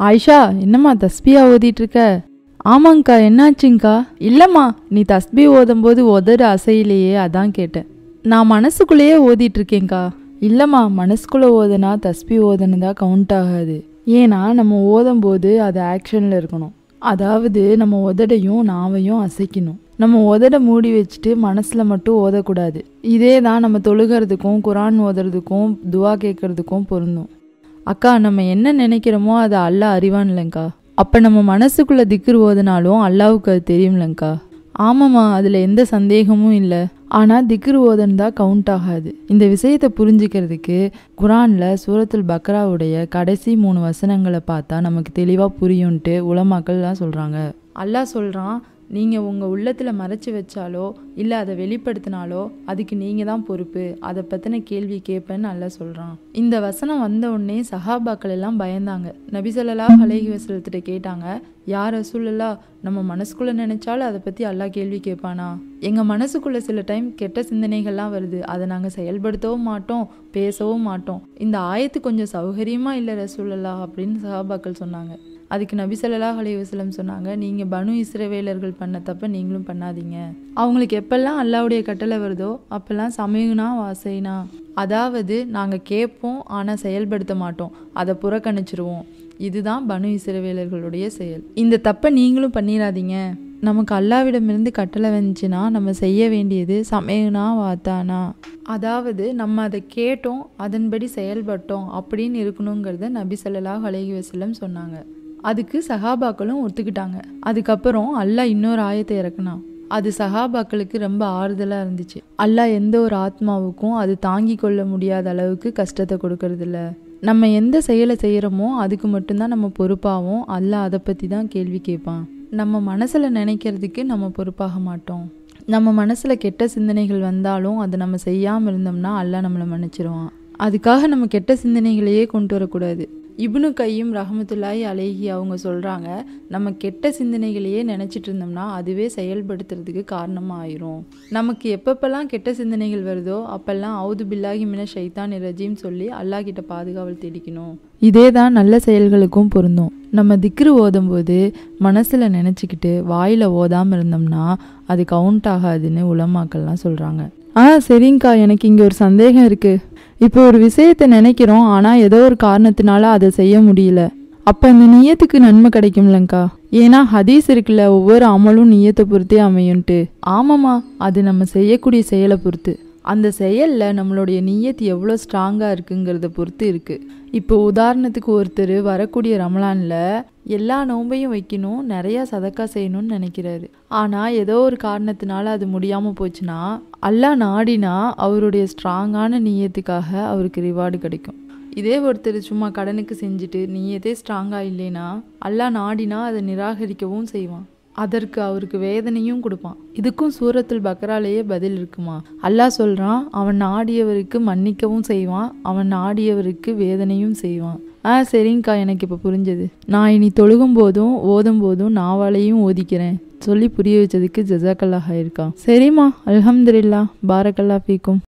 ஆயிஷா என்னம்மா தஸ்பியா ஓதிட்டு இருக்க ஆமாங்க்கா என்னாச்சுங்க்கா இல்லைம்மா நீ தஸ்பி ஓதும்போது உதடு அசையிலேயே அதான் கேட்டேன் நான் மனசுக்குள்ளேயே ஓதிட்டு இருக்கேன்க்கா இல்லைம்மா மனசுக்குள்ளே ஓதுனா தஸ்பி ஓதுனதா கவுண்ட் ஆகாது ஏன்னா நம்ம ஓதும்போது அது ஆக்ஷனில் இருக்கணும் அதாவது நம்ம உதடையும் நாவையும் அசைக்கணும் நம்ம உதட மூடி வச்சுட்டு மனசில் மட்டும் ஓதக்கூடாது இதே தான் நம்ம தொழுகிறதுக்கும் குரான் ஓதுறதுக்கும் துவா கேட்கறதுக்கும் பொருந்தும் அக்கா நம்ம என்ன நினைக்கிறோமோ அதை அல்லாஹ் அறிவான் இல்லைங்க்கா அப்போ நம்ம மனசுக்குள்ள திக்ரு ஓதுனாலும் அல்லாவுக்கு அது தெரியும்லங்க்கா ஆமாம்மா அதில் எந்த சந்தேகமும் இல்லை ஆனால் திக்ரு ஓதன் தான் கவுண்ட் ஆகாது இந்த விஷயத்தை புரிஞ்சுக்கிறதுக்கு குரானில் சூரத்துல் பக்ராவுடைய கடைசி மூணு வசனங்களை பார்த்தா நமக்கு தெளிவாக புரியும்ன்ட்டு உலமாக்கள்லாம் சொல்கிறாங்க அல்லாஹ் சொல்கிறான் நீங்கள் உங்கள் உள்ளத்தில் மறைச்சி வச்சாலோ இல்லை அதை வெளிப்படுத்தினாலோ அதுக்கு நீங்கள் தான் பொறுப்பு அதை பற்றின கேள்வி கேட்பேன்னு நல்லா சொல்கிறான் இந்த வசனம் வந்த உடனே சஹாபாக்கள் எல்லாம் பயந்தாங்க நபிசல்லா அலைஹி வசலத்திட்ட கேட்டாங்க யார் ரசூலல்லா நம்ம மனசுக்குள்ளே நினைச்சாலும் அதை பற்றி அல்லாஹ் கேள்வி கேட்பானா எங்கள் மனசுக்குள்ளே சில டைம் கெட்ட சிந்தனைகள்லாம் வருது அதை நாங்கள் செயல்படுத்தவும் மாட்டோம் பேசவும் மாட்டோம் இந்த ஆயத்து கொஞ்சம் சௌகரியமாக இல்லை ரசூலல்லா அப்படின்னு சஹாபாக்கள் சொன்னாங்க அதுக்கு நபி ஸல்லல்லாஹு அலைஹி வஸல்லம் சொன்னாங்க நீங்கள் பனு இஸ்ரவேலர்கள் பண்ண தப்ப நீங்களும் பண்ணாதீங்க அவங்களுக்கு எப்பெல்லாம் அல்லாவுடைய கட்டளை வருதோ அப்பெல்லாம் சமயுனா வாசைனா அதாவது நாங்கள் கேட்போம் ஆனால் செயல்படுத்த மாட்டோம் அதை புறக்கணிச்சிருவோம் இதுதான் பனு இஸ்ரவேலர்களுடைய செயல் இந்த தப்பை நீங்களும் பண்ணிடாதீங்க நமக்கு அல்லாவிடமிருந்து கட்டளை வந்துச்சுன்னா நம்ம செய்ய வேண்டியது சமயனா வாத்தானா அதாவது நம்ம அதை கேட்டோம் அதன்படி செயல்பட்டோம் அப்படின்னு இருக்கணுங்கிறத நபி ஸல்லல்லாஹு அலைஹி வஸல்லம் சொன்னாங்க அதுக்கு சஹாபாக்களும் ஒத்துக்கிட்டாங்க அதுக்கப்புறம் அல்லாஹ் இன்னொரு ஆயத்தை இறக்குனான் அது சஹாபாக்களுக்கு ரொம்ப ஆறுதலாக இருந்துச்சு அல்லாஹ் எந்த ஒரு ஆத்மாவுக்கும் அது தாங்கி கொள்ள முடியாத அளவுக்கு கஷ்டத்தை கொடுக்கறதில்ல நம்ம எந்த செயலை செய்கிறோமோ அதுக்கு மட்டும்தான் நம்ம பொறுப்பாகவும் அல்லாஹ் அதை பற்றி தான் கேள்வி கேட்பான் நம்ம மனசில் நினைக்கிறதுக்கு நம்ம பொறுப்பாக மாட்டோம் நம்ம மனசில் கெட்ட சிந்தனைகள் வந்தாலும் அதை நம்ம செய்யாமல் இருந்தோம்னா அல்லாஹ் நம்மளை மன்னிச்சிருவான் அதுக்காக நம்ம கெட்ட சிந்தனைகளையே கொண்டு வரக்கூடாது இப்னு கையும் ரஹமத்துல்லாஹி அலைஹி அவங்க சொல்கிறாங்க நம்ம கெட்ட சிந்தனைகளையே நினச்சிட்டு இருந்தோம்னா அதுவே செயல்படுத்துறதுக்கு காரணமாக ஆயிரும் நமக்கு எப்பப்பெல்லாம் கெட்ட சிந்தனைகள் வருதோ அப்பெல்லாம் அவுது பில்லாஹி மின ஷைத்தான் ரஜீம் சொல்லி அல்லாஹ் கிட்ட பாதுகாவல் தேடிக்கணும் இதே தான் நல்ல செயல்களுக்கும் பொருந்தும் நம்ம திக்ரு ஓதும்போது மனசில் நினச்சிக்கிட்டு வாயில் ஓதாமல் இருந்தோம்னா அது கவுண்ட் ஆகாதுன்னு உலமாக்கள்லாம் சொல்கிறாங்க ஆ சரிங்கக்கா எனக்கு இங்கே ஒரு சந்தேகம் இருக்குது இப்போ ஒரு விஷயத்தை நினைக்கிறோம் ஆனால் ஏதோ ஒரு காரணத்தினால அதை செய்ய முடியல அப்போ அந்த நியத்துக்கு நன்மை கிடைக்கும்லங்க்கா ஏன்னா ஹதீஸ் இருக்குல்ல ஒவ்வொரு அமலும் நியத்தை பொறுத்தே அமையும்ட்டு ஆமாம்மா அது நம்ம செய்யக்கூடிய செயலை பொறுத்து அந்த செயலில் நம்மளுடைய நியத்து எவ்வளோ ஸ்ட்ராங்காக இருக்குங்கிறத பொறுத்து இருக்குது இப்போ உதாரணத்துக்கு ஒருத்தர் வரக்கூடிய ரமலானில் எல்லா நோன்பையும் வைக்கணும் நிறையா சதக்கா செய்யணும்னு நினைக்கிறாரு ஆனால் ஏதோ ஒரு காரணத்தினால அது முடியாமல் போச்சுன்னா அல்லாஹ் நாடினா அவருடைய ஸ்ட்ராங்கான நீயத்துக்காக அவருக்கு ரிவார்டு கிடைக்கும் இதே ஒருத்தர் சும்மா கடனுக்கு செஞ்சுட்டு நீயத்தே ஸ்ட்ராங்காக இல்லைனா அல்லாஹ் நாடினா அதை நிராகரிக்கவும் செய்வான் அதற்கு அவருக்கு வேதனையும் கொடுப்பான் இதுக்கும் சூரத்துல் பக்ராலேயே பதில் இருக்குமா அல்லாஹ் சொல்கிறான் அவன் நாடியவருக்கு மன்னிக்கவும் செய்வான் அவன் நாடியவருக்கு வேதனையும் செய்வான் ஆ சரிங்கக்கா எனக்கு இப்போ புரிஞ்சது நான் இனி தொழுகும் போதும் ஓதும் போதும் நாவாலையும் ஓதிக்கிறேன் சொல்லி புரிய வச்சதுக்கு ஜசாக்கல்லாஹ் இருக்கான் சரிம்மா அல்ஹம்துலில்லா பாரக்கல்லா ஃபீக்கும்